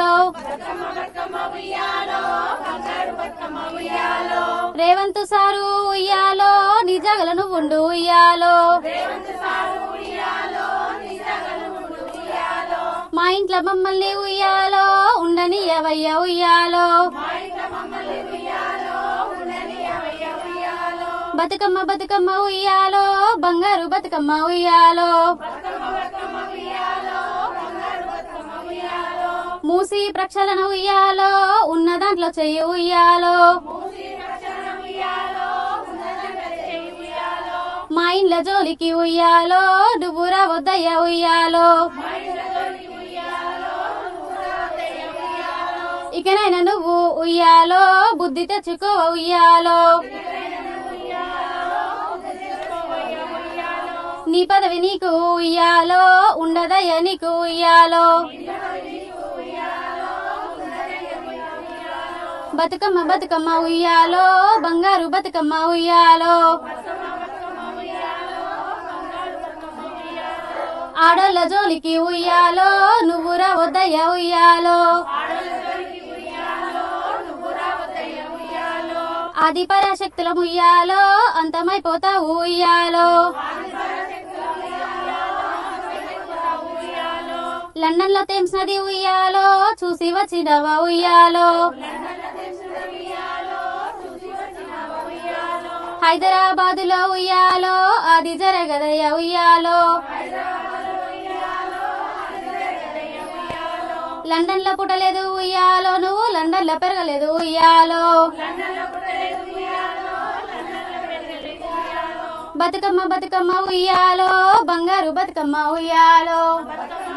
Revanth sir ఉయ్యాలో నిజగలను ఉండు ఉయ్యాలో మా ఇంట్లో మమ్మల్ని ఉయ్యాలో ఉండని ఎవయ్య ఉయ్యాలో బతుకమ్మ బతుకమ్మ ఉయ్యాలో బంగారు బతుకమ్మ ఉయ్యాలో మూసి ప్రక్షాళన ఉయ్యాలో ఉన్న దాంట్లో చెయ్యి ఉయ్యాలో మా ఇండ్ల జోలికి ఉయ్యాలో నువ్వు రావద్దయ్య ఉయ్యాలో ఇకనైనా నువ్వు ఉయ్యాలో బుద్ధి తెచ్చుకో ఉయ్యాలో నీ పదవి నీకు ఉయ్యాలో ఉండదయ్య నీకు ఉయ్యాలో బతుకమ్మ బతుకమ్మ ఉయ్యాలో బంగారు బతుకమ్మ ఉయ్యాలో ఆడోళ్ళ జోలికి ఉయ్యాలో నువ్వు రావద్దయ్య ఉయ్యాలో ఆది పరాశక్తుల ఉయ్యాలో అంతమైపోతావు ఉయ్యాలో లండన్ లో థేమ్స్ నది ఉయ్యాలో చూసి వచ్చినవా ఉయ్యాలో హైదరాబాద్ లో ఉయ్యాలో అది జరగదయ్య ఉయ్యాలో లండన్ లో పుట్టలేదు ఉయ్యాలో నువ్వు లండన్ లో పెరగలేదు ఉయ్యాలో బతుకమ్మ బతుకమ్మ ఉయ్యాలో బంగారు బతుకమ్మ ఉయ్యాలో